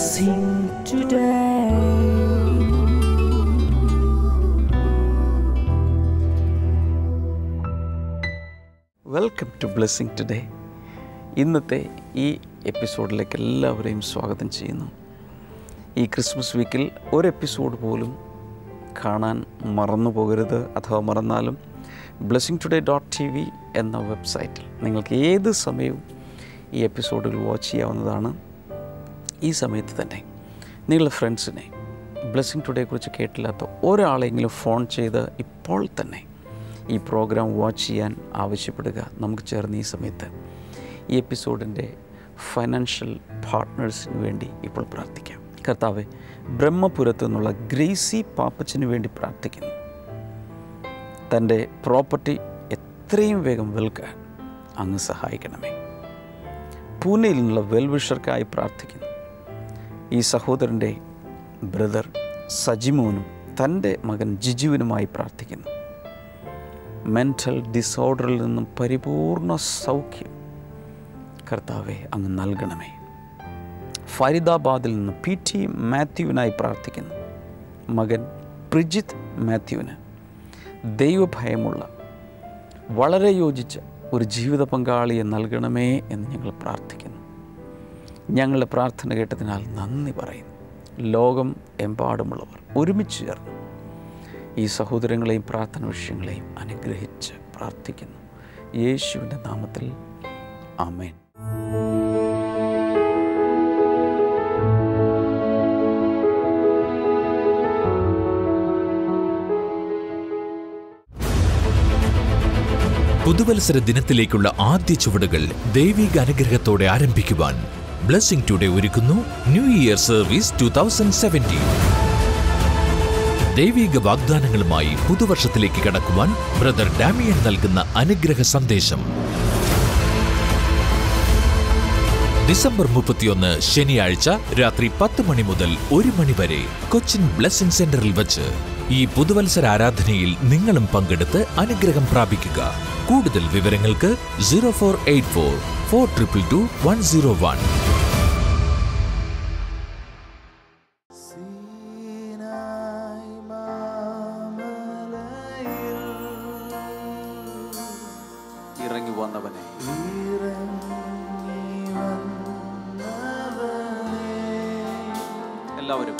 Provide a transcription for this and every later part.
blessing today. Welcome to Blessing Today ഇന്നത്തെ ഈ എപ്പിസോഡിലേക്ക് എല്ലാവരെയും സ്വാഗതം ചെയ്യുന്നു ഈ ക്രിസ്മസ് വീക്കിൽ ഒരു എപ്പിസോഡ് പോലും കാണാൻ മറന്നു പോകരുത് അഥവാ മറന്നാലും Blessing Today dot T V എന്ന വെബ്സൈറ്റിൽ നിങ്ങൾക്ക് ഏത് സമയവും ഈ എപ്പിസോഡുകൾ വാച്ച് ചെയ്യാവുന്നതാണ് ഈ സമയത്ത് തന്നെ നിങ്ങളുടെ ഫ്രണ്ട്സിനെ ബ്ലെസ്സിങ് ടുഡേയെക്കുറിച്ച് കേട്ടില്ലാത്ത ഒരാളെങ്കിലും ഫോൺ ചെയ്ത് ഇപ്പോൾ തന്നെ ഈ പ്രോഗ്രാം വാച്ച് ചെയ്യാൻ ആവശ്യപ്പെടുക നമുക്ക് ചേർന്ന് ഈ സമയത്ത് ഈ എപ്പിസോഡിൻ്റെ ഫൈനാൻഷ്യൽ പാർട്ട്നേഴ്സിന് വേണ്ടി ഇപ്പോൾ പ്രാർത്ഥിക്കാം കർത്താവെ ബ്രഹ്മപുരത്തു നിന്നുള്ള ഗ്രേസി പാപ്പച്ചന് വേണ്ടി പ്രാർത്ഥിക്കുന്നു തൻ്റെ പ്രോപ്പർട്ടി എത്രയും വേഗം വിൽക്കാൻ അങ്ങ് സഹായിക്കണമേ പൂനെയിൽ നിന്നുള്ള വെൽവിഷർക്കായി പ്രാർത്ഥിക്കുന്നു ഈ സഹോദരൻ്റെ ബ്രദർ സജിമോനും തൻ്റെ മകൻ ജിജുവിനുമായി പ്രാർത്ഥിക്കുന്നു മെൻ്റൽ ഡിസോർഡറിൽ നിന്നും പരിപൂർണ സൗഖ്യം കർത്താവെ അങ്ങ് നൽകണമേ ഫരീദാബാദിൽ നിന്ന് പി ടി മാത്യുവിനായി പ്രാർത്ഥിക്കുന്നു മകൻ പ്രിജിത്ത് മാത്യുവിന് ദൈവഭയമുള്ള വളരെ യോജിച്ച ഒരു ജീവിത പങ്കാളിയെ നൽകണമേ എന്ന് ഞങ്ങൾ പ്രാർത്ഥിക്കുന്നു ഞങ്ങളുടെ പ്രാർത്ഥന കേട്ടതിനാൽ നന്ദി പറയുന്നു ലോകം എമ്പാടുമുള്ളവർ ഒരുമിച്ച് ചേർന്ന് ഈ സഹോദരങ്ങളെയും പ്രാർത്ഥന വിഷയങ്ങളെയും അനുഗ്രഹിച്ച് പ്രാർത്ഥിക്കുന്നു യേശുവിൻ്റെ നാമത്തിൽ ആമേൻ പുതുവത്സര ദിനത്തിലേക്കുള്ള ആദ്യ ചുവടുകൾ ദൈവിക അനുഗ്രഹത്തോടെ ആരംഭിക്കുവാൻ ബ്ലെസ്സിംഗ് ടുഡേ ഒരുക്കുന്നു new year service two thousand seventeen ദൈവിക വാഗ്ദാനങ്ങളുമായി പുതുവർഷത്തിലേക്ക് കടക്കുവാൻ ബ്രദർ ഡാമിയൻ നൽകുന്ന അനുഗ്രഹ സന്ദേശം ഡിസംബർ മുപ്പത്തിയൊന്ന് ശനിയാഴ്ച രാത്രി പത്ത് മണി മുതൽ ഒരു മണി വരെ കൊച്ചിൻ ബ്ലെസ്സിംഗ് സെന്ററിൽ വച്ച് ഈ പുതുവത്സര ആരാധനയിൽ നിങ്ങളും പങ്കെടുത്ത് അനുഗ്രഹം പ്രാപിക്കുക കൂടുതൽ വിവരങ്ങൾക്ക് zero four eight four four triple two one zero one ഇറങ്ങി വന്നവനെ എല്ലാവരും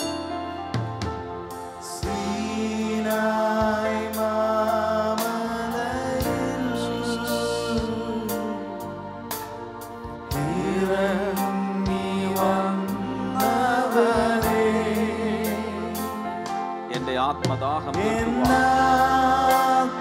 എന്റെ ആത്മദാഹം തീർക്കുവാൻ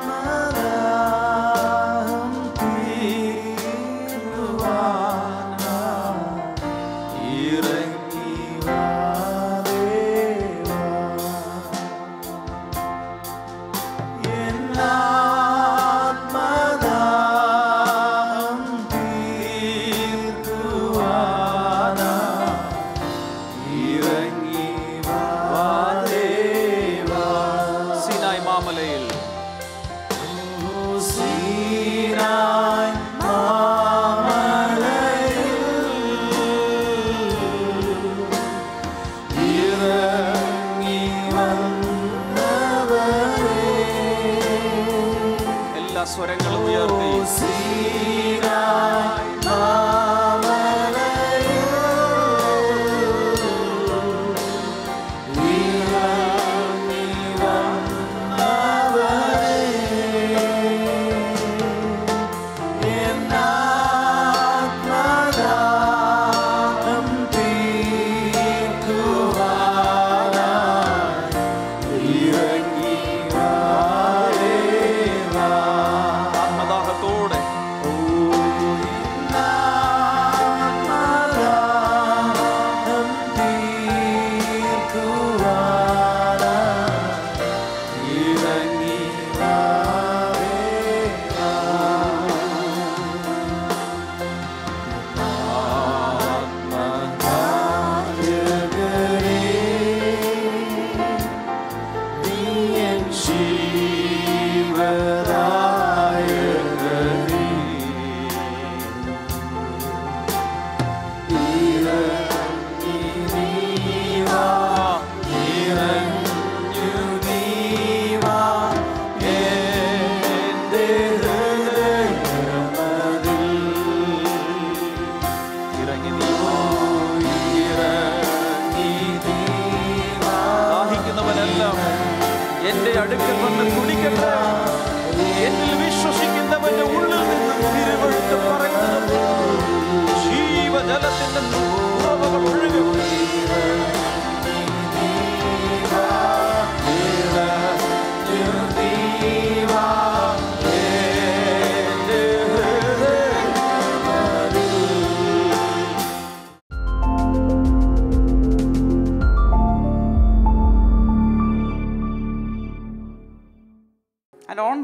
സിനായ് മാമലയിൽ എല്ലാ സ്വരങ്ങളും ഉയർത്തി ആത്മദാഹത്തോടെ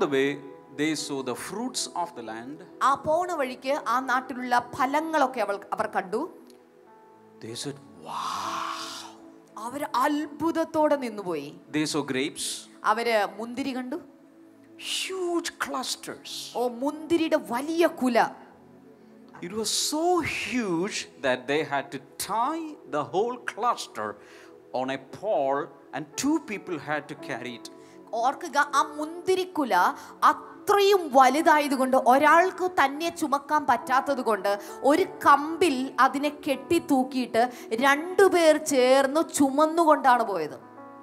the way, they saw the fruits of the land. ആ പോണ വഴിക്ക് ആ നാട്ടിലുള്ള ഫലങ്ങളൊക്കെ അവൾ അവർ കണ്ടു They said, Wow. അവർ അത്ഭുതത്തോടെ നിന്നുപോയി They saw grapes, അവര് മുന്തിരി കണ്ടു huge clusters. ഓ മുന്തിരിയുടെ വലിയ കുല It was so huge that they had to tie the whole cluster on a pole, and two people had to carry it. ഓർക്കുക ആ മുന്തിരിക്കുല അത്രയും വലുതായതുകൊണ്ട് ഒരാൾക്ക് തന്നെ ചുമക്കാൻ പറ്റാത്തത് കൊണ്ട് ഒരു കമ്പിൽ അതിനെ കെട്ടി തൂക്കിയിട്ട് രണ്ടുപേർ ചേർന്ന് ചുമന്നുകൊണ്ടാണ് പോയത്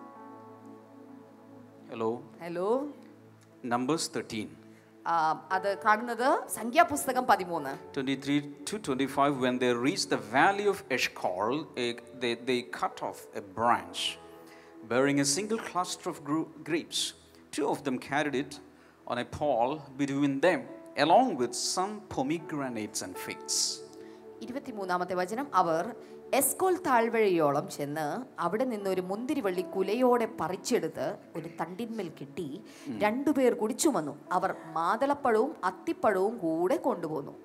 Hello? Hello Numbers 13. ആ, അത് കാണുന്നത് സംഖ്യാപുസ്തകം പതിമൂന്ന് 23 to 25, when they reached the valley of Eshcol, eh, they, they cut off a branch bearing a single cluster of gru- grapes. Two of them carried it on a pole between them, along with some pomegranates and figs. ഇരുപത്തിമൂന്നാമത്തെ വചനം അവർ എസ്കോൾ താഴ്വഴയോളം ചെന്ന് അവിടെ നിന്ന് ഒരു മുന്തിരിവള്ളി കുലയോടെ പറിച്ചെടുത്ത് ഒരു തണ്ടിന്മേൽ കെട്ടി രണ്ടുപേർ കൂടി ചുമന്നു അവർ മാതളപ്പഴവും അത്തിപ്പഴവും കൂടെ കൊണ്ടുപോന്നു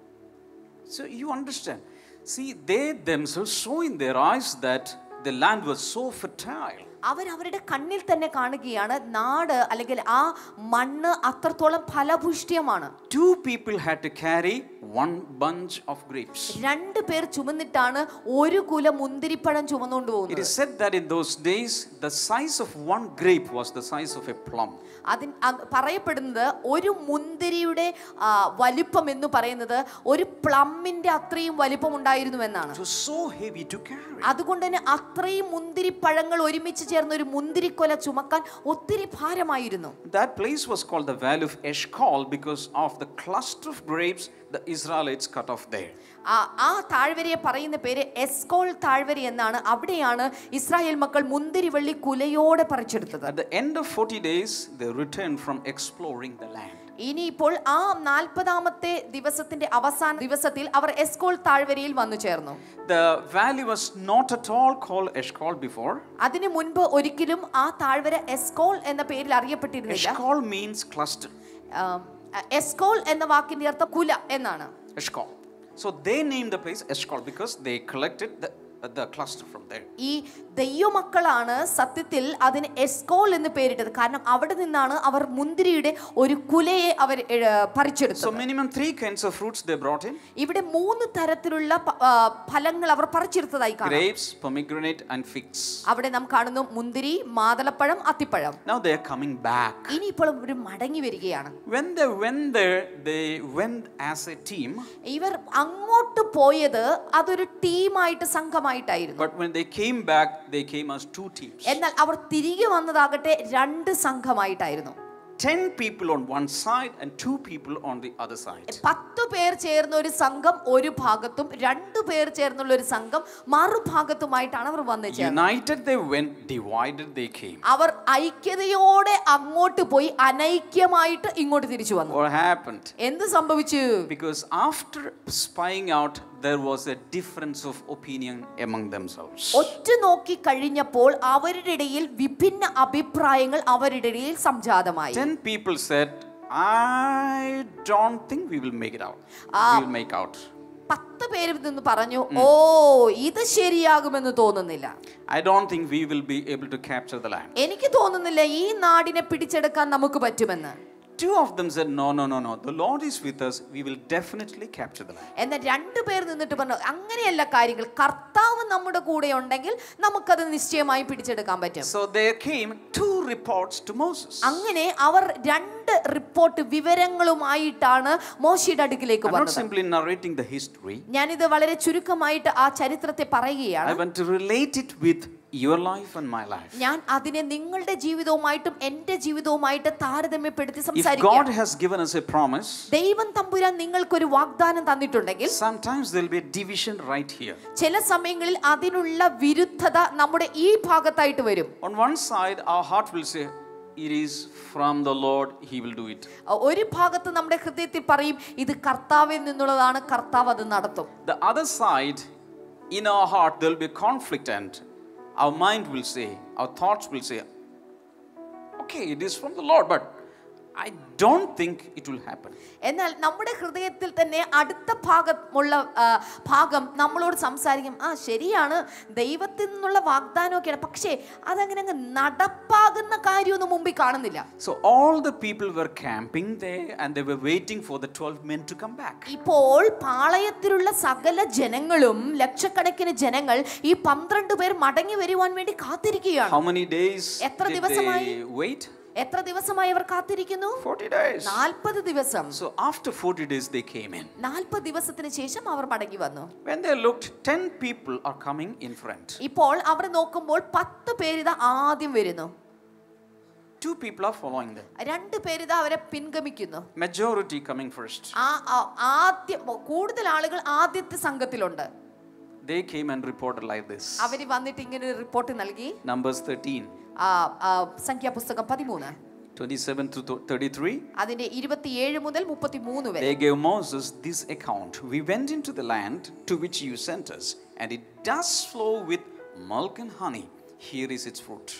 So you understand. See, they themselves saw in their eyes that the land was so fertile. അവർ അവരുടെ കണ്ണിൽ തന്നെ കാണുകയാണ് നാട് അല്ലെങ്കിൽ ആ മണ്ണ് അത്രത്തോളം ഫലഭൂഷ്ട്യമാണ് Two people had to carry one bunch of grapes. രണ്ടു പേർ ചുമന്നിട്ടാണ് ഒരു കുല മുന്തിരിപ്പഴം ചുമന്നുകൊണ്ട് It പോകുന്നത് is said that in those days, the size of one grape was the size of a plum. അതിൻ അ- പറയപ്പെടുന്നത് ഒരു മുന്തിരിയുടെ ആ, വലിപ്പം എന്ന് പറയുന്നത് ഒരു പ്ലമ്മിന്റെ അത്രയും വലിപ്പം ഉണ്ടായിരുന്നു എന്നാണ് It was so heavy to carry. അതുകൊണ്ട് തന്നെ അത്രയും മുന്തിരിപ്പഴങ്ങൾ ഒരുമിച്ച് ചേർന്ന ഒരു മുന്തിരിക്കൊല ചുമക്കാൻ ഒത്തിരി ഭാരമായിരുന്നു That place was called the Valley of Eshcol because of the cluster of grapes the Israelites cut off there. ആ ആ താഴ്വരയെ പറയുന്ന പേര് എസ്കോൾ താഴ്വര എന്നാണ് അവിടെയാണ് ഇസ്രായേൽ മക്കൾ മുന്തിരിവള്ളി കുലയോടെ പറിച്ചെടുത്തത് At the end of 40 days, they returned from exploring the land. ഇനിയിപ്പോൾ ആ നാൽപ്പതാമത്തെ ദിവസത്തിന്റെ അവസാന ദിവസത്തിൽ അവർ എസ്കോൾ താഴ്വരയിൽ വന്നു ചേർന്നു The valley was not at all called Eshcol before. അതിനു മുൻപ് ഒരിക്കലും ആ താഴ്വര എസ്കോൾ എന്ന പേരിൽ അറിയപ്പെട്ടിരുന്നില്ല Eshcol means cluster. ആം, എസ്കോൾ എന്ന വാക്കിന്റെ അർത്ഥം കുല എന്നാണ് Eshcol. So they named the place Eshcol because they collected the, the cluster from there. ഈ ദൈവമക്കളാണ് സത്യത്തിൽ അതിന് എസ്കോൾ എന്ന് പേരിട്ടത് കാരണം അവിടെ നിന്നാണ് അവർ മുന്തിരിയുടെ ഒരു കുലയെ അവർ എഴ- So പറിച്ചെടുത്തത് minimum three kinds of fruits they brought in. ഇവിടെ മൂന്ന് തരത്തിലുള്ള പ- ആ, ഫലങ്ങൾ അവർ പറിച്ചെടുത്തതായി കാണാം Grapes, pomegranate and figs. അവിടെ നാം കാണുന്നു മുന്തിരി മാതളപ്പഴം അത്തിപ്പഴം Now they are coming back. ഇനിയിപ്പോൾ ഒരു മടങ്ങി വരികയാണ് When they went there, they went as a team. ഇവർ അങ്ങോട്ട് പോയത് അതൊരു ടീമായിട്ട് സംഘമായിട്ടായിരുന്നു But when they came back, they came as two teams. എന്നാൽ അവർ തിരികെ വന്നതാകട്ടെ രണ്ട് സംഘമായിട്ടായിരുന്നു Ten people on one side and two people on the other side. പത്തു പേർ ചേർന്ന ഒരു സംഘം ഒരു ഭാഗത്തും രണ്ടു പേർ ചേർന്നുള്ള ഒരു സംഘം മറുഭാഗത്തുമായിട്ടാണ് അവർ വന്നു ചേർന്നത് United they went, divided they came. അവർ ഐക്യതയോടെ അങ്ങോട്ട് പോയി അനൈക്യമായിട്ട് ഇങ്ങോട്ട് തിരിച്ചു വന്നു What happened? എന്ത് സംഭവിച്ചു Because after spying out, there was a difference of opinion among themselves. ഒറ്റ നോക്കി കഴിഞ്ഞപ്പോൾ അവരുടെ ഇടയിൽ വിഭിന്ന അഭിപ്രായങ്ങൾ അവരുടെ ഇടയിൽ സംജാതമായി Ten people said, I don't think we will make it out. We will make out. പത്ത് പേര് നിന്ന് പറഞ്ഞു ഓ ഇത് ശരിയാകുമെന്ന് തോന്നുന്നില്ല I don't think we will be able to capture the land. എനിക്ക് തോന്നുന്നില്ല ഈ നാടിനെ പിടിച്ചെടുക്കാൻ നമുക്ക് പറ്റുമെന്ന് Two of them said, No, no, no, no. The Lord is with us. We will definitely capture the land. എന്നാൽ രണ്ടു പേർ നിന്നിട്ട് പറഞ്ഞു അങ്ങനെയല്ല കാര്യങ്ങൾ കർത്താവ് നമ്മുടെ കൂടെ ഉണ്ടെങ്കിൽ നമുക്കത് നിശ്ചയമായി പിടിച്ചെടുക്കാൻ പറ്റും So there came two reports to Moses. അങ്ങനെ അവർ രണ്ട് റിപ്പോർട്ട് വിവരങ്ങളുമായിട്ടാണ് മോശയുടെ അടുക്കിലേക്ക് I'm not വന്നത് simply narrating the history. ഞാനിത് വളരെ ചുരുക്കമായിട്ട് ആ ചരിത്രത്തെ I പറയുകയാണ് want to relate it with your life and my life. ഞാൻ അതിനെ നിങ്ങളുടെ ജീവിതവുമായിട്ടും എന്റെ ജീവിതവുമായിട്ട് താരതമ്യപ്പെടുത്തി If സംസാരിക്കുക God has given us a promise, ദൈവം തമ്പുരാൻ നിങ്ങൾക്കൊരു വാഗ്ദാനം തന്നിട്ടുണ്ടെങ്കിൽ sometimes there will be a division right here. ചില സമയങ്ങളിൽ അതിനുള്ള വിരുദ്ധത നമ്മുടെ ഈ ഭാഗത്തായിട്ട് വരും On one side, our heart will say, It is from the Lord, He will do it. ഒരു ഭാഗത്ത് നമ്മുടെ ഹൃദയത്തിൽ പറയും ഇത് കർത്താവിൽ നിന്നുള്ളതാണ് കർത്താവ് അത് നടത്തും The other side, in our heart, there will be conflict, and our mind will say, our thoughts will say, Okay, it is from the Lord, but I don't think it will happen. എന്നാൽ നമ്മുടെ ഹൃദയത്തിൽ തന്നെ അടുത്ത ഭാഗമുള്ള ആ, ഭാഗം നമ്മളോട് സംസാരിക്കും ആ ശരിയാണ് ദൈവത്തിൽ നിന്നുള്ള വാഗ്ദാനമൊക്കെയാണ് പക്ഷേ അതങ്ങനെ അങ്ങ് നടപ്പാകുന്ന കാര്യമൊന്നും മുമ്പിൽ കാണുന്നില്ല So all the people were camping there and they were waiting for the 12 men to come back. ഇപ്പോൾ പാളയത്തിലുള്ള സകല ജനങ്ങളും ലക്ഷക്കണക്കിന് ജനങ്ങൾ ഈ പന്ത്രണ്ട് പേർ മടങ്ങി വരുവാൻ വേണ്ടി കാത്തിരിക്കുകയാണ് How many days എത്ര did ദിവസമായി? they wait? എത്ര ദിവസമായി അവർ കാത്തിരിക്കുന്നു 40 days. നാൽപ്പത് ദിവസം So after 40 days they came in. നാൽപ്പത് ദിവസത്തിന് ശേഷം അവർ മടങ്ങി വന്നു When they looked, 10 people are coming in front. ഇപ്പോൾ അവർ നോക്കുമ്പോൾ പത്ത് പേരിത ആദ്യം വരുന്നു Two people are following them. രണ്ട് പേരിത അവരെ പിൻഗമിക്കുന്നു Majority coming first. ആ ആ- ആദ്യം കൂടുതൽ ആളുകൾ ആദ്യത്തെ സംഘത്തിലുണ്ട് They came and reported like this. അവര് വന്നിട്ട് ഇങ്ങനെ ഒരു റിപ്പോർട്ട് നൽകി Numbers 13, ആ, ആ, സംഖ്യാപുസ്തകം പതിമൂന്ന് 27 to 33. അതിന്റെ ഇരുപത്തിയേഴ് മുതൽ മുപ്പത്തിമൂന്ന് വരെ They gave Moses this account We went into the land to which you sent us, and it does flow with milk and honey. Here is its fruit.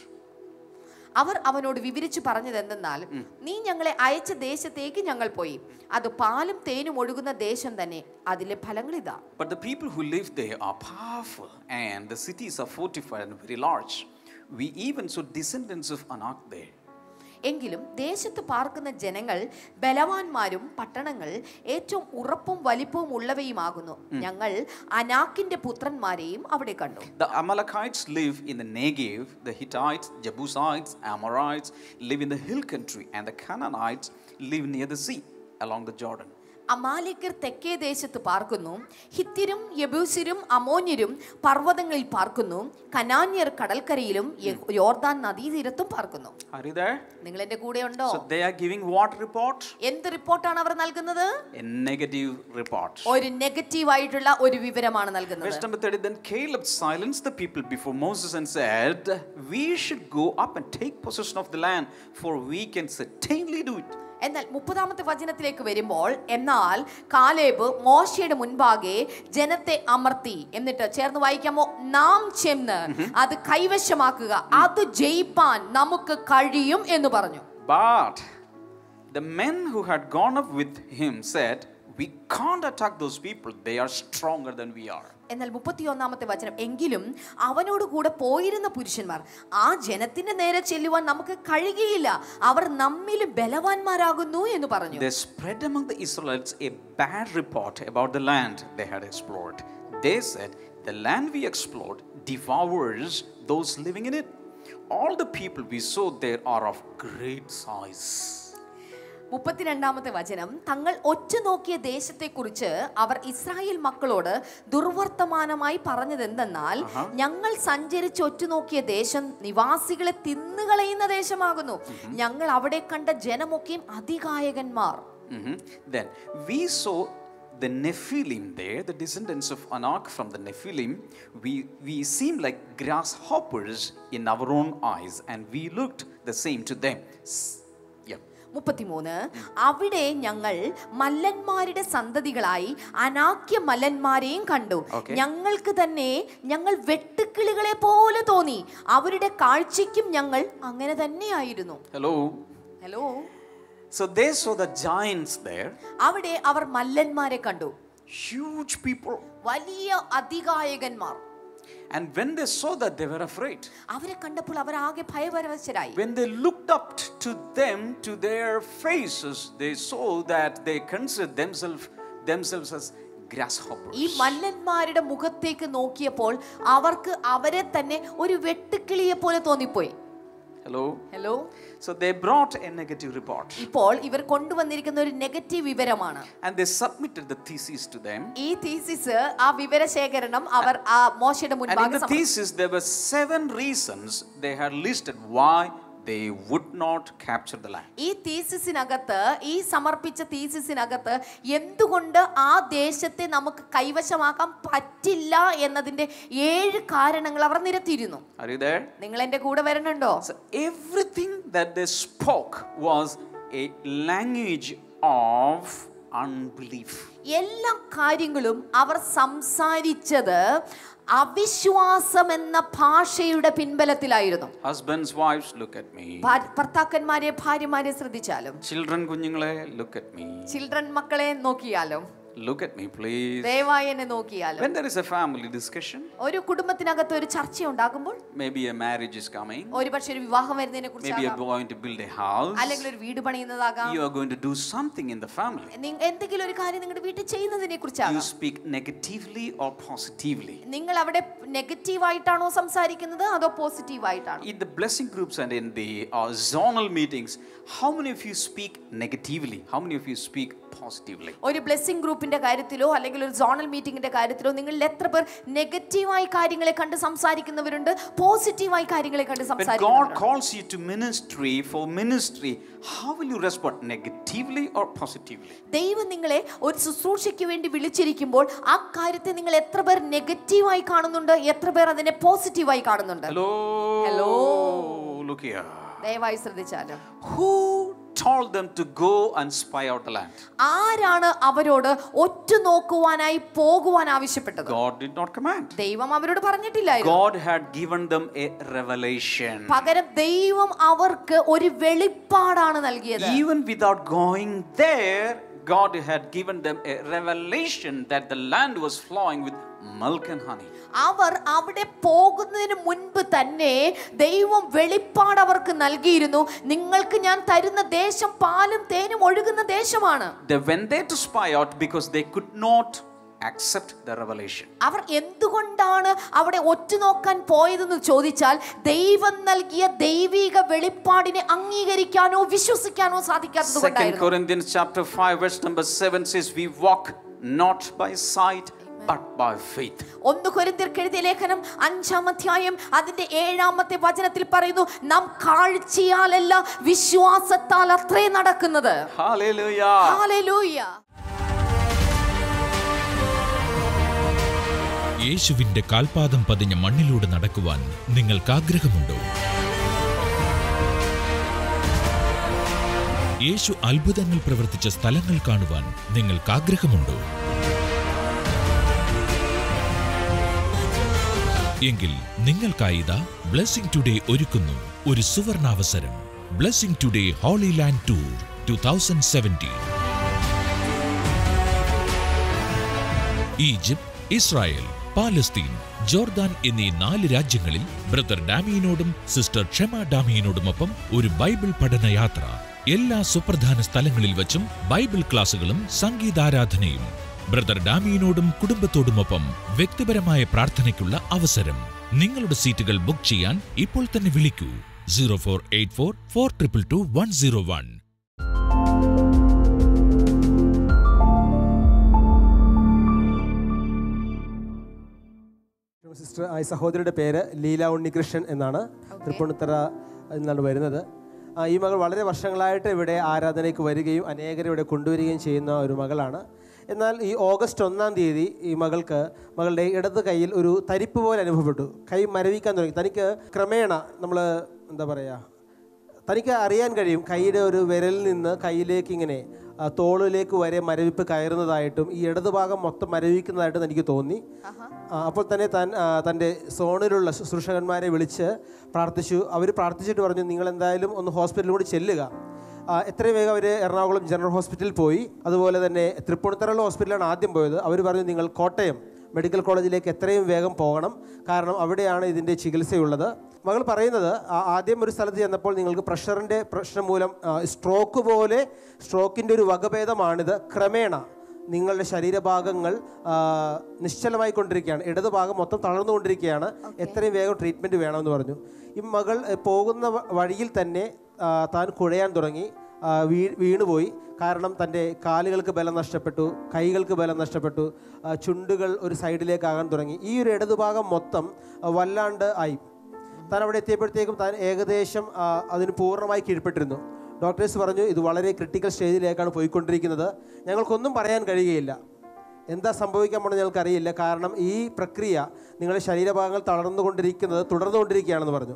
അവർ അവനോട് വിവരിച്ചു പറഞ്ഞത് എന്തെന്നാൽ നീ ഞങ്ങളെ അയച്ച ദേശത്തേക്ക് ഞങ്ങൾ പോയി അത് പാലും തേനും ഒഴുകുന്ന ദേശം തന്നെ അതിലെ ഫലങ്ങൾ ഇതാ But the people who live there are powerful, and the cities are fortified and very large. We even saw descendants of Anak there. എങ്കിലും ദേശത്ത് പാർക്കുന്ന ജനങ്ങൾ ബലവാന്മാരും പട്ടണങ്ങൾ ഏറ്റവും ഉറപ്പും വലിപ്പവും ഉള്ളവയുമാകുന്നു ഞങ്ങൾ അനാക്കിന്റെ പുത്രന്മാരെയും അവിടെ കണ്ടു The Amalekites live in the Negev, the Hittites, Jebusites, Amorites live in the hill country, and the Canaanites live near the sea along the Jordan. അമാലിക്കർ തെക്കേ ദേശത്ത് പാർക്കുന്നു ഹിത്യരും യബൂസിരും അമോന്യരും പർവ്വതങ്ങളിൽ പാർക്കുന്നു കനാന്യർ കടൽക്കരയിലും യ- യോർദാൻ നദീതീരത്തും പാർക്കുന്നു Are you there? നിങ്ങൾ എന്റെ കൂടെ ഉണ്ടോ So they are giving what report? എന്ത് റിപ്പോർട്ടാണ് അവർ നൽകുന്നത് A negative report. ഒരു നെഗറ്റീവ് ആയിട്ടുള്ള ഒരു വിവരമാണ് നൽകുന്നത് Verse number 30 Then Caleb silenced the people before Moses and said, We should go up and take possession of the land, for we can certainly do it. എന്നാൽ മുപ്പതാമത്തെ വചനത്തിലേക്ക് വരുമ്പോൾ എന്നാൽ Caleb മോശയുടെ മുൻപാകെ ജനത്തെ അമർത്തി എന്നിട്ട് ചേർന്ന് വായിക്കാമോ നാം ചെന്ന് അത് കൈവശമാക്കുക അത് ജയിപ്പാൻ നമുക്ക് കഴിയും എന്ന് പറഞ്ഞു But the men who had gone up with him said, We can't attack those people, they are stronger than we are. എന്നാൽ മുപ്പത്തിയൊന്നാമത്തെ വചനം എങ്കിലും അവനോട് കൂടെ പോയിരുന്ന പുരുഷന്മാർ ആ ജനത്തിന്റെ നേരെ ചെല്ലുവാൻ നമുക്ക് കഴിയുകയില്ല അവർ നമ്മിൽ ബലവാന്മാരാകുന്നു എന്ന് പറഞ്ഞു They spread among the Israelites a bad report about the land they had explored. They said, The land we explored devours those living in it. All the people we saw there are of great size. മുപ്പത്തിരണ്ടാമത്തെ വചനം തങ്ങൾ ഒറ്റ നോക്കിയ ദേശത്തെക്കുറിച്ച് അവർ Israel മക്കളോട് ദുർവർത്തമാനമായി പറഞ്ഞത് എന്തെന്നാൽ ഞങ്ങൾ സഞ്ചരിച്ച് ഒറ്റുനോക്കിയ ദേശം നിവാസികളെ തിന്നുകളയുന്ന ദേശമാകുന്നു ഞങ്ങൾ അവിടെ കണ്ട ജനമൊക്കെയും അതികായകന്മാർ Mhm. Then we saw the Nephilim there, the descendants of Anak from the Nephilim. We, we seemed like grasshoppers in our own eyes, and we looked the same to them. S- Yeah. മുപ്പത്തിമൂന്ന് അവിടെ ഞങ്ങൾ മല്ലന്മാരുടെ സന്തതികളായി അനാക്യ മല്ലന്മാരെയും കണ്ടു Okay. ഞങ്ങൾക്ക് തന്നെ ഞങ്ങൾ വെട്ടുക്കിളികളെ പോലെ തോന്നി അവരുടെ കാഴ്ചയ്ക്കും ഞങ്ങൾ അങ്ങനെ തന്നെയായിരുന്നു Hello. Hello So they saw the giants there, അവിടെ അവർ മല്ലന്മാരെ കണ്ടു huge people. വലിയ അധികായകന്മാർ And when they saw that, they were afraid. അവരെ കണ്ടപ്പോൾ അവർ ആകെ ഭയപരവശരായി When they looked up t- to them, to their faces, they saw that they considered themselves themselves as grasshoppers. ഈ മല്ലന്മാരുടെ മുഖത്തേക്ക് നോക്കിയപ്പോൾ അവർക്ക് അവരെ തന്നെ ഒരു വെട്ടുക്കിളിയെ പോലെ തോന്നിപ്പോയി Hello. Hello So they brought a negative report. ഇപ്പോൾ ഇവർ കൊണ്ടുവന്നിരിക്കുന്ന ഒരു നെഗറ്റീവ് വിവരമാണ് And they submitted the thesis to them. ഈ തീസിസ് ആ വിവരശേഖരണം അവർ ആ മോശയുടെ And in മുൻപാകെ the സമർപ്പിച്ചു. thesis, there were seven reasons they had listed why they would not capture the land. ഈ തീസിസിനകത്ത് ഈ സമർപ്പിച്ച തീസിസിനകത്ത് എന്തുകൊണ്ട് ആ ദേശത്തെ നമുക്ക് കൈവശമാക്കാൻ പറ്റില്ല എന്നതിന്റെ ഏഴ് കാരണങ്ങൾ അവർ നിരത്തിയിരുന്നു Are you there? നിങ്ങൾ എന്റെ കൂടെ വരണുണ്ടോ So everything that they spoke was a language of unbelief. എല്ലാ കാര്യങ്ങളും അവർ സംസാരിച്ചത് അവിശ്വാസം എന്ന ഭാഷയുടെ പിൻബലത്തിലായിരുന്നു Husbands, wives, look at me. ഭാ- ഭർത്താക്കന്മാരെ ഭാര്യമാരെ ശ്രദ്ധിച്ചാലും Children, കുഞ്ഞുങ്ങളെ, look at me. ചിൽഡ്രൻ മക്കളെ നോക്കിയാലും Look at me, please. ദയവായി എന്നെ നോക്കിയാലും When there is a family discussion, ഒരു കുടുംബത്തിനകത്ത് ഒരു ചർച്ച ഉണ്ടാകുമ്പോൾ maybe a marriage is coming, ഒരു പക്ഷെ ഒരു വിവാഹം വരുന്നതിനെ maybe you're കുറിച്ച് going to build a house, അല്ലെങ്കിൽ ഒരു വീട് പണിയുന്നതാകാം you are going to do something in the family. നി- എന്തെങ്കിലും ഒരു കാര്യം നിങ്ങളുടെ വീട്ടിൽ ചെയ്യുന്നതിനെ You കുറിച്ചാകാം speak negatively or positively. നിങ്ങൾ അവിടെ നെഗറ്റീവ് ആയിട്ടാണോ സംസാരിക്കുന്നത് അതോ പോസിറ്റീവ് ആയിട്ടാണോ In the blessing groups and in the uh, zonal meetings, how many of you speak negatively? How many of you speak positively? ഒരു ബ്ലെസ്സിംഗ് ഗ്രൂപ്പിന്റെ കാര്യത്തിലോ അല്ലെങ്കിൽ ഒരു സോണൽ മീറ്റിംഗിന്റെ കാര്യത്തിലോ നിങ്ങളിൽ എത്ര പേർ നെഗറ്റീവായി കാര്യങ്ങളെ കണ്ട് സംസാരിക്കുന്നവരുണ്ട് പോസിറ്റീവായി കാര്യങ്ങളെ കണ്ട് When God സംസാരിക്കുന്നവരുണ്ട് calls you to ministry for ministry, how will you respond? Negatively or positively? ദൈവം നിങ്ങളെ ഒരു ശുശ്രൂഷയ്ക്ക് വേണ്ടി വിളിച്ചിരിക്കുമ്പോൾ ആ കാര്യത്തെ നിങ്ങൾ എത്ര പേർ നെഗറ്റീവായി കാണുന്നുണ്ട് എത്ര പേർ അതിനെ പോസിറ്റീവായി കാണുന്നുണ്ട് Hello? Hello. Look here. ദയവായി ശ്രദ്ധിച്ചാലും Who told them to go and spy out the land? ആരാണ് അവരോട് ഒറ്റ നോക്കുവാനായി പോകുവാൻ ആവശ്യപ്പെട്ടത് God did not command. ദൈവം അവരോട് പറഞ്ഞിട്ടില്ലായിരുന്നു God had given them a revelation. പകരം ദൈവം അവർക്ക് ഒരു വെളിപ്പാടാണ് നൽകിയത് Even without going there, God had given them a revelation that the land was flowing with milk and honey. അവർ അവിടെ പോകുന്നതിന് മുൻപ് തന്നെ ദൈവം വെളിപ്പാട് അവർക്ക് നൽകിയിരുന്നു നിങ്ങൾക്ക് ഞാൻ തരുന്ന ദേശം പാലും തേനും ഒഴുകുന്ന ദേശമാണ് They went there to spy out because they could not accept the revelation. അവർ എന്തുകൊണ്ടാണ് അവിടെ ഒറ്റുനോക്കാൻ പോയതെന്ന് ചോദിച്ചാൽ ദൈവം നൽകിയ ദൈവിക വെളിപ്പാടിനെ അംഗീകരിക്കാനോ വിശ്വസിക്കാനോ സാധിക്കാത്തത് Second കൊണ്ടായിരുന്നു Corinthians chapter 5 verse number 7 says we walk not by sight but by faith. ഒന്ന് കൊരിന്ത്യർക്ക് എഴുതിയ ലേഖനം അഞ്ചാം അധ്യായം അതിന്റെ ഏഴാമത്തെ വചനത്തിൽ പറയുന്നു നാം കാഴ്ചയാലല്ല വിശ്വാസത്താൽ അത്രേ നടക്കുന്നത് Hallelujah. ഹല്ലേലൂയ യേശുവിന്റെ കാൽപാദം പതിഞ്ഞ മണ്ണിലൂടെ നടക്കുവാൻ നിങ്ങൾക്ക് ആഗ്രഹമുണ്ടോ യേശു അത്ഭുതങ്ങൾ പ്രവർത്തിച്ച സ്ഥലങ്ങൾ കാണുവാൻ നിങ്ങൾക്ക് ആഗ്രഹമുണ്ടോ എങ്കിൽ നിങ്ങൾക്കായി ഇതാ ബ്ലെസ്സിംഗ് ടുഡേ ഒരുക്കുന്നു ഒരു സുവർണാവസരം Blessing Today holy land tour two thousand seventeen Egypt Israel Palestine Jordan എന്നീ നാല് രാജ്യങ്ങളിൽ ബ്രദർ ഡാമിയനോടും സിസ്റ്റർ ക്ഷമ ഡാമിയനോടുമൊപ്പം ഒരു ബൈബിൾ പഠന യാത്ര എല്ലാ സുപ്രധാന സ്ഥലങ്ങളിൽ വച്ചും ബൈബിൾ ക്ലാസുകളും സംഗീതാരാധനയും ബ്രദർ ഡാമിയനോടും കുടുംബത്തോടുമൊപ്പം വ്യക്തിപരമായ പ്രാർത്ഥനയ്ക്കുള്ള അവസരം നിങ്ങളുടെ സീറ്റുകൾ ബുക്ക് ചെയ്യാൻ ഇപ്പോൾ തന്നെ വിളിക്കൂ zero four eight four four triple two one zero one sister ആ സഹോദരിയുടെ പേര് ലീല ഉണ്ണികൃഷ്ണൻ എന്നാണ് തൃപ്പൂണിത്തറ നിന്നാണ് വരുന്നത് ആ, ഈ മകൾ വളരെ വർഷങ്ങളായിട്ട് ഇവിടെ ആരാധനയ്ക്ക് വരികയും അനേകരെ ഇവിടെ കൊണ്ടുവരികയും ചെയ്യുന്ന ഒരു മകളാണ് എന്നാൽ ഈ ഓഗസ്റ്റ് ഒന്നാം തീയതി ഈ മകൾക്ക് മകളുടെ ഇടത് കൈയിൽ ഒരു തരിപ്പ് പോലെ അനുഭവപ്പെട്ടു കൈ മരവിക്കാൻ തുടങ്ങി തനിക്ക് ക്രമേണ നമ്മൾ എന്താ പറയുക തനിക്ക് അറിയാൻ കഴിയും കൈയുടെ ഒരു വിരലിൽ നിന്ന് കൈയിലേക്ക് ഇങ്ങനെ ആ, തോളിലേക്ക് വരെ മരവിപ്പ് കയറുന്നതായിട്ടും ഈ ഇടതുഭാഗം മൊത്തം മരവിക്കുന്നതായിട്ടും എനിക്ക് തോന്നി ആ, അപ്പോൾ തന്നെ താൻ ആ, തൻ്റെ സോണിലുള്ള ശുശ്രൂഷകന്മാരെ വിളിച്ച് പ്രാർത്ഥിച്ചു അവർ പ്രാർത്ഥിച്ചിട്ട് പറഞ്ഞു നിങ്ങൾ എന്തായാലും ഒന്ന് ഹോസ്പിറ്റലിൽ കൂടി ചെല്ലുക ആ, എത്രയും വേഗം അവർ എറണാകുളം ജനറൽ ഹോസ്പിറ്റലിൽ പോയി അതുപോലെ തന്നെ തൃപ്പൂണിത്തറയുള്ള ഹോസ്പിറ്റലാണ് ആദ്യം പോയത് അവർ പറഞ്ഞു നിങ്ങൾ കോട്ടയം മെഡിക്കൽ കോളേജിലേക്ക് എത്രയും വേഗം പോകണം കാരണം അവിടെയാണ് ഇതിൻ്റെ ചികിത്സയുള്ളത് മകൾ പറയുന്നത് ആ- ആദ്യം ഒരു സ്ഥലത്ത് ചെന്നപ്പോൾ നിങ്ങൾക്ക് പ്രഷറിൻ്റെ പ്രശ്നം മൂലം ആ, സ്ട്രോക്ക് പോലെ സ്ട്രോക്കിൻ്റെ ഒരു വകഭേദമാണിത് ക്രമേണ നിങ്ങളുടെ ശരീരഭാഗങ്ങൾ ആ, നിശ്ചലമായി കൊണ്ടിരിക്കുകയാണ് ഇടതുഭാഗം മൊത്തം തളർന്നുകൊണ്ടിരിക്കുകയാണ് എത്രയും വേഗം ട്രീറ്റ്മെൻറ്റ് വേണമെന്ന് പറഞ്ഞു ഈ മകൾ എ, പോകുന്ന വ- വഴിയിൽ തന്നെ ആ, താൻ കുഴയാൻ തുടങ്ങി ആ, വീ വീണുപോയി കാരണം തൻ്റെ കാലുകൾക്ക് ബലം നഷ്ടപ്പെട്ടു കൈകൾക്ക് ബലം നഷ്ടപ്പെട്ടു ആ, ചുണ്ടുകൾ ഒരു സൈഡിലേക്കാകാൻ തുടങ്ങി ഈ ഒരു ഇടതുഭാഗം മൊത്തം ആ, വല്ലാണ്ട് ആയി താൻ അവിടെ എത്തിയപ്പോഴത്തേക്കും താൻ ഏകദേശം ആ, അതിന് പൂർണ്ണമായി കീഴ്പ്പെട്ടിരുന്നു ഡോക്ടേഴ്സ് പറഞ്ഞു ഇത് വളരെ ക്രിട്ടിക്കൽ സ്റ്റേജിലേക്കാണ് പോയിക്കൊണ്ടിരിക്കുന്നത് ഞങ്ങൾക്കൊന്നും പറയാൻ കഴിയുകയില്ല എന്താ സംഭവിക്കാൻ പോണെന്ന് ഞങ്ങൾക്കറിയില്ല കാരണം ഈ പ്രക്രിയ നിങ്ങളുടെ ശരീരഭാഗങ്ങൾ തളർന്നുകൊണ്ടിരിക്കുന്നത് തുടർന്നുകൊണ്ടിരിക്കുകയാണെന്ന് പറഞ്ഞു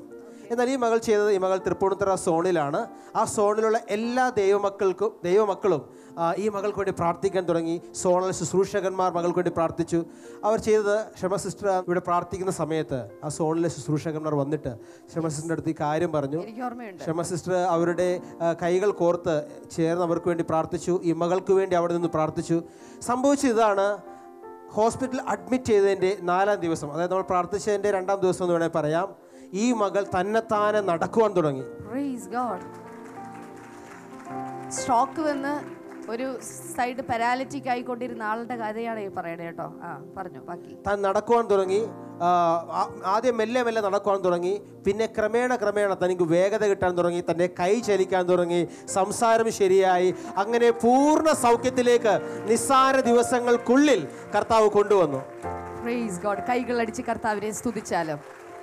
എന്നാൽ ഈ മകൾ ചെയ്തത് ഈ മകൾ തൃപ്പൂണിത്തുറ സോണിലാണ് ആ സോണിലുള്ള എല്ലാ ദൈവമക്കൾക്കും ദൈവമക്കളും ആ, ഈ മകൾക്ക് വേണ്ടി പ്രാർത്ഥിക്കാൻ തുടങ്ങി സോണൽ ശുശ്രൂഷകന്മാർ മകൾക്ക് വേണ്ടി പ്രാർത്ഥിച്ചു അവർ ചെയ്തത് ക്ഷമ സിസ്റ്റർ ഇവിടെ പ്രാർത്ഥിക്കുന്ന സമയത്ത് ആ സോണിലെ ശുശ്രൂഷകന്മാർ വന്നിട്ട് ക്ഷമ സിസ്റ്ററിൻ്റെ അടുത്ത് ഈ കാര്യം പറഞ്ഞു എനിക്ക് ഓർമ്മയുണ്ട് ക്ഷമ സിസ്റ്റർ അവരുടെ ആ, കൈകൾ കോർത്ത് ചേർന്ന് അവർക്ക് വേണ്ടി പ്രാർത്ഥിച്ചു ഈ മകൾക്ക് വേണ്ടി അവിടെ നിന്ന് പ്രാർത്ഥിച്ചു സംഭവിച്ചത് ഇതാണ് ഹോസ്പിറ്റലിൽ അഡ്മിറ്റ് ചെയ്തതിൻ്റെ നാലാം ദിവസം അതായത് നമ്മൾ പ്രാർത്ഥിച്ചതിൻ്റെ രണ്ടാം ദിവസം എന്ന് വേണമെങ്കിൽ പറയാം ഈ മകൾ തന്നെത്താനെ നടക്കുവാൻ തുടങ്ങി പ്രൈസ് ഗോഡ് സ്ട്രോക്ക് വന്ന് ഒരു സൈഡ് പാരാലിറ്റിക് ആയിക്കൊണ്ടിരുന്ന ആളുടെ കഥയാണ് ഈ പറയണേ കേട്ടോ ആ പറഞ്ഞു ബാക്കി താൻ നടക്കുവാൻ തുടങ്ങി ആ, ആ- ആദ്യം മെല്ലെ മെല്ലെ നടക്കുവാൻ തുടങ്ങി പിന്നെ ക്രമേണ ക്രമേണ തനിക്ക് വേഗത കിട്ടാൻ തുടങ്ങി തൻ്റെ കൈ ചലിക്കാൻ തുടങ്ങി സംസാരം ശരിയായി അങ്ങനെ പൂർണ്ണ സൗഖ്യത്തിലേക്ക് നിസ്സാര ദിവസങ്ങൾക്കുള്ളിൽ കർത്താവ് കൊണ്ടുവന്നു പ്രൈസ് ഗോഡ് കൈകൾ അടിച്ച് കർത്താവിനെ സ്തുതിച്ചാലും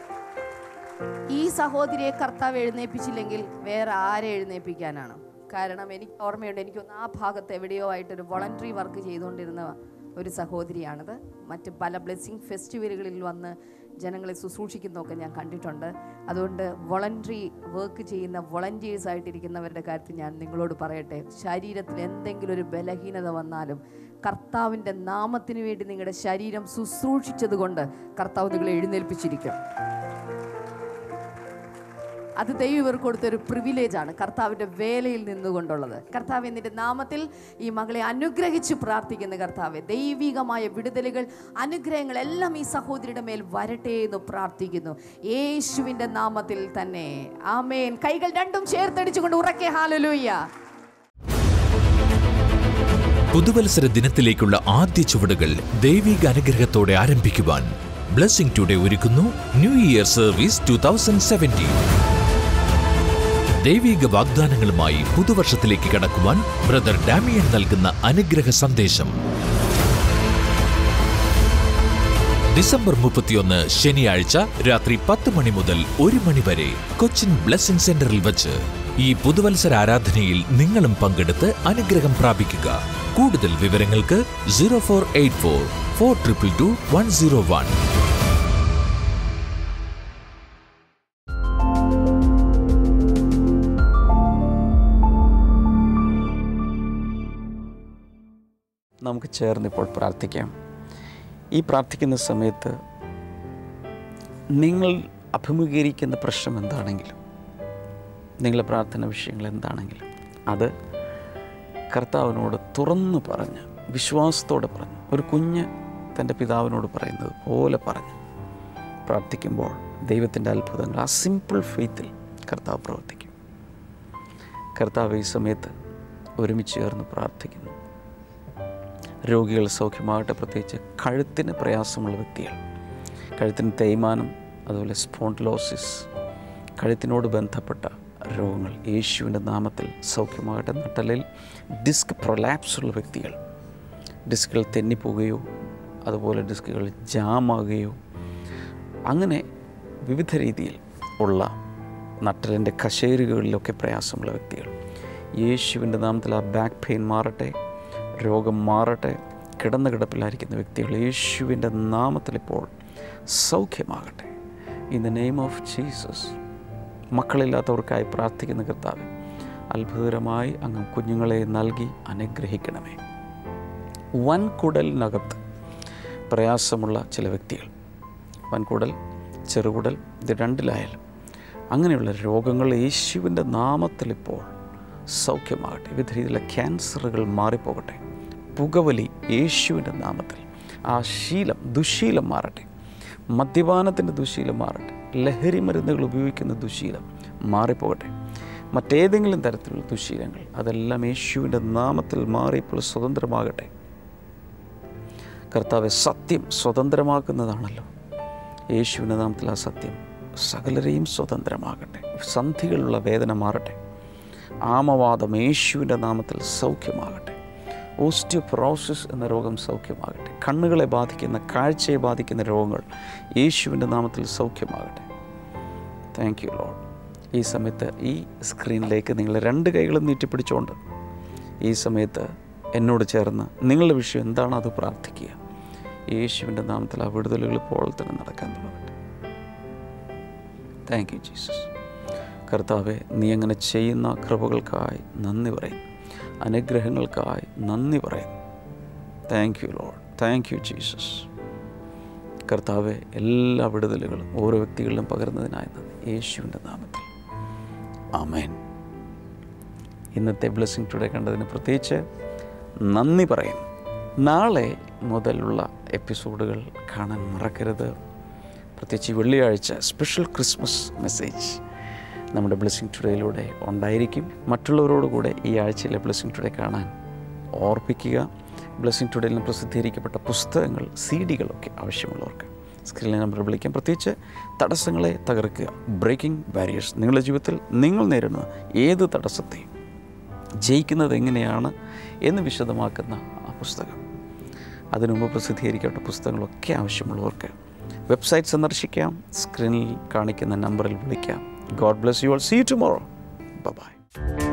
ഈ സഹോദരിയെ കർത്താവ് എഴുന്നേൽപ്പിച്ചില്ലെങ്കിൽ വേറെ ആരെ എഴുന്നേൽപ്പിക്കാനാണ് കാരണം എനിക്ക് ഓർമ്മയുണ്ട് എനിക്കൊന്ന് ആ ഭാഗത്ത് എവിടെയോ ആയിട്ടൊരു വോളണ്ടറി വർക്ക് ചെയ്തുകൊണ്ടിരുന്ന ഒരു സഹോദരിയാണിത് മറ്റ് പല ബ്ലെസ്സിങ് ഫെസ്റ്റിവലുകളിൽ വന്ന് ജനങ്ങളെ ശുശ്രൂഷിക്കുന്നതൊക്കെ ഞാൻ കണ്ടിട്ടുണ്ട് അതുകൊണ്ട് വോളണ്ടറി വർക്ക് ചെയ്യുന്ന വോളണ്ടിയേഴ്സ് ആയിട്ടിരിക്കുന്നവരുടെ കാര്യത്തിൽ ഞാൻ നിങ്ങളോട് പറയട്ടെ ശരീരത്തിൽ എന്തെങ്കിലും ഒരു ബലഹീനത വന്നാലും കർത്താവിൻ്റെ നാമത്തിന് വേണ്ടി നിങ്ങളുടെ ശരീരം ശുശ്രൂഷിച്ചത് കൊണ്ട് കർത്താവ് നിങ്ങളെ എഴുന്നേൽപ്പിച്ചിരിക്കും അത് ദൈവം ഇവർക്ക് കൊടുത്തൊരു പ്രിവിലേജ് ആണ് കർത്താവിൻ്റെ വേലയിൽ നിന്നുകൊണ്ടുള്ളത് കർത്താവ് എന്നിൻ്റെ നാമത്തിൽ ഈ മകളെ അനുഗ്രഹിച്ച് പ്രാർത്ഥിക്കുന്ന കർത്താവ് ദൈവികമായ വിടുതലുകൾ അനുഗ്രഹങ്ങൾ എല്ലാം ഈ സഹോദരിയുടെ മേൽ വരട്ടെ എന്ന് പ്രാർത്ഥിക്കുന്നു യേശുവിൻ്റെ നാമത്തിൽ തന്നെ ആമേൻ കൈകൾ രണ്ടും ചേർത്തടിച്ചുകൊണ്ട് ഉറക്കെ ഹാലലൂയ്യ പുതുവത്സര ദിനത്തിലേക്കുള്ള ആദ്യ ചുവടുകൾ ദൈവിക അനുഗ്രഹത്തോടെ ആരംഭിക്കുവാൻ ബ്ലെസ്സിംഗ് ടുഡേ ഒരുക്കുന്നു new year service two thousand seventeen ദൈവിക വാഗ്ദാനങ്ങളുമായി പുതുവർഷത്തിലേക്ക് കടക്കുവാൻ ബ്രദർ ഡാമിയൻ നൽകുന്ന അനുഗ്രഹ സന്ദേശം ഡിസംബർ മുപ്പത്തിയൊന്ന് ശനിയാഴ്ച രാത്രി പത്ത് മണി മുതൽ ഒരു മണി വരെ കൊച്ചിൻ ബ്ലെസ്സിംഗ് സെന്ററിൽ വച്ച് ഈ പുതുവത്സര ആരാധനയിൽ നിങ്ങളും പങ്കെടുത്ത് അനുഗ്രഹം പ്രാപിക്കുക കൂടുതൽ വിവരങ്ങൾക്ക് zero four eight four four triple two one zero one നമുക്ക് ചേർന്ന് ഇപ്പോൾ പ്രാർത്ഥിക്കാം ഈ പ്രാർത്ഥിക്കുന്ന സമയത്ത് നിങ്ങൾ അഭിമുഖീകരിക്കുന്ന പ്രശ്നം എന്താണെങ്കിലും നിങ്ങളുടെ പ്രാർത്ഥന വിഷയങ്ങൾ എന്താണെങ്കിലും അത് കർത്താവിനോട് തുറന്നു പറഞ്ഞ് വിശ്വാസത്തോടെ പറഞ്ഞ് ഒരു കുഞ്ഞ് തൻ്റെ പിതാവിനോട് പറയുന്നത് പോലെ പറഞ്ഞ് പ്രാർത്ഥിക്കുമ്പോൾ ദൈവത്തിൻ്റെ അത്ഭുതങ്ങൾ ആ സിമ്പിൾ ഫെയ്ത്തിൽ കർത്താവ് പ്രവർത്തിക്കും കർത്താവ് ഈ സമയത്ത് ഒരുമിച്ച് ചേർന്ന് പ്രാർത്ഥിക്കുന്നു രോഗികൾ സൗഖ്യമാകട്ടെ പ്രത്യേകിച്ച് കഴുത്തിന് പ്രയാസമുള്ള വ്യക്തികൾ കഴുത്തിന് തേയ്മാനം അതുപോലെ സ്പോണ്ടിലോസിസ് കഴുത്തിനോട് ബന്ധപ്പെട്ട രോഗങ്ങൾ യേശുവിൻ്റെ നാമത്തിൽ സൗഖ്യമാകട്ടെ നട്ടലിൽ ഡിസ്ക് പ്രൊലാപ്സ് ഉള്ള വ്യക്തികൾ ഡിസ്കുകൾ തെന്നിപ്പോവുകയോ അതുപോലെ ഡിസ്കുകൾ ജാമാകുകയോ അങ്ങനെ വിവിധ രീതിയിൽ ഉള്ള നട്ടലിൻ്റെ കശേരുകളിലൊക്കെ പ്രയാസമുള്ള വ്യക്തികൾ യേശുവിൻ്റെ നാമത്തിൽ ആ ബാക്ക് പെയിൻ മാറട്ടെ രോഗം മാറട്ടെ കിടന്ന കിടപ്പിലായിരിക്കുന്ന വ്യക്തികൾ യേശുവിൻ്റെ നാമത്തിൽ ഇപ്പോൾ സൗഖ്യമാകട്ടെ in the name of Jesus മക്കളില്ലാത്തവർക്കായി പ്രാർത്ഥിക്കുന്ന കർത്താവ് അത്ഭുതകരമായി അങ്ങ് കുഞ്ഞുങ്ങളെ നൽകി അനുഗ്രഹിക്കണമേ വൻകുടലിനകത്ത് പ്രയാസമുള്ള ചില വ്യക്തികൾ വൻകുടൽ ചെറുകുടൽ ഇത് രണ്ടിലായാലും അങ്ങനെയുള്ള രോഗങ്ങൾ യേശുവിൻ്റെ നാമത്തിൽ ഇപ്പോൾ സൗഖ്യമാകട്ടെ വിവിധ രീതിയിലുള്ള ക്യാൻസറുകൾ മാറിപ്പോകട്ടെ പുകവലി യേശുവിൻ്റെ നാമത്തിൽ ആ ശീലം ദുശീലം മാറട്ടെ മദ്യപാനത്തിൻ്റെ ദുശീലം മാറട്ടെ ലഹരി മരുന്നുകൾ ഉപയോഗിക്കുന്ന ദുശീലം മാറിപ്പോകട്ടെ മറ്റേതെങ്കിലും തരത്തിലുള്ള ദുശീലങ്ങൾ അതെല്ലാം യേശുവിൻ്റെ നാമത്തിൽ മാറി ഇപ്പോൾ സ്വതന്ത്രമാകട്ടെ കർത്താവെ സത്യം സ്വതന്ത്രമാക്കുന്നതാണല്ലോ യേശുവിൻ്റെ നാമത്തിൽ ആ സത്യം സകലരെയും സ്വതന്ത്രമാകട്ടെ സന്ധികളുള്ള വേദന മാറട്ടെ ആമവാദം യേശുവിൻ്റെ നാമത്തിൽ സൗഖ്യമാകട്ടെ ഓസ്റ്റിയോപ്രോസിസ് എന്ന രോഗം സൗഖ്യമാകട്ടെ കണ്ണുകളെ ബാധിക്കുന്ന കാഴ്ചയെ ബാധിക്കുന്ന രോഗങ്ങൾ യേശുവിൻ്റെ നാമത്തിൽ സൗഖ്യമാകട്ടെ താങ്ക് യു ലോഡ് ഈ സമയത്ത് ഈ സ്ക്രീനിലേക്ക് നിങ്ങൾ രണ്ട് കൈകളും നീട്ടിപ്പിടിച്ചുകൊണ്ട് ഈ സമയത്ത് എന്നോട് ചേർന്ന് നിങ്ങളുടെ വിഷയം എന്താണ് അത് പ്രാർത്ഥിക്കുക യേശുവിൻ്റെ നാമത്തിൽ ആ വിടുതലുകൾ ഇപ്പോൾ തന്നെ നടക്കാൻ തുടങ്ങട്ടെ താങ്ക് യു ജീസസ് കർത്താവെ നീ അങ്ങനെ ചെയ്യുന്ന കൃപകൾക്കായി നന്ദി പറയും അനുഗ്രഹങ്ങൾക്കായി നന്ദി പറയും thank you Lord thank you Jesus കർത്താവെ എല്ലാ വിടുതലുകളും ഓരോ വ്യക്തികളിലും പകർന്നതിനായി നന്ദി യേശുവിൻ്റെ നാമത്തിൽ ആമേൻ ഇന്നത്തെ ബ്ലെസ്സിങ് ടുഡേ കണ്ടതിന് പ്രത്യേകിച്ച് നന്ദി പറയും നാളെ മുതലുള്ള എപ്പിസോഡുകൾ കാണാൻ മറക്കരുത് പ്രത്യേകിച്ച് ഈ വെള്ളിയാഴ്ച സ്പെഷ്യൽ ക്രിസ്മസ് മെസ്സേജ് നമ്മുടെ ബ്ലെസ്സിങ് ടുഡേയിലൂടെ ഉണ്ടായിരിക്കും മറ്റുള്ളവരോട് കൂടെ ഈ ആഴ്ചയിലെ ബ്ലെസ്സിങ് ടുഡേ കാണാൻ ഓർപ്പിക്കുക ബ്ലെസ്സിങ് ടുഡേയിൽ നിന്ന് പ്രസിദ്ധീകരിക്കപ്പെട്ട പുസ്തകങ്ങൾ സി ഡികളൊക്കെ ആവശ്യമുള്ളവർക്ക് സ്ക്രീനിലെ നമ്പർ വിളിക്കാം പ്രത്യേകിച്ച് തടസ്സങ്ങളെ തകർക്കുക ബ്രേക്കിംഗ് ബാരിയേഴ്സ് നിങ്ങളുടെ ജീവിതത്തിൽ നിങ്ങൾ നേരിടുന്ന ഏത് തടസ്സത്തെയും ജയിക്കുന്നത് എങ്ങനെയാണ് എന്ന് വിശദമാക്കുന്ന ആ പുസ്തകം അതിനു മുമ്പ് പ്രസിദ്ധീകരിക്കേണ്ട പുസ്തകങ്ങളൊക്കെ ആവശ്യമുള്ളവർക്ക് വെബ്സൈറ്റ് സന്ദർശിക്കാം സ്ക്രീനിൽ കാണിക്കുന്ന നമ്പറിൽ വിളിക്കാം God bless you all see tomorrow by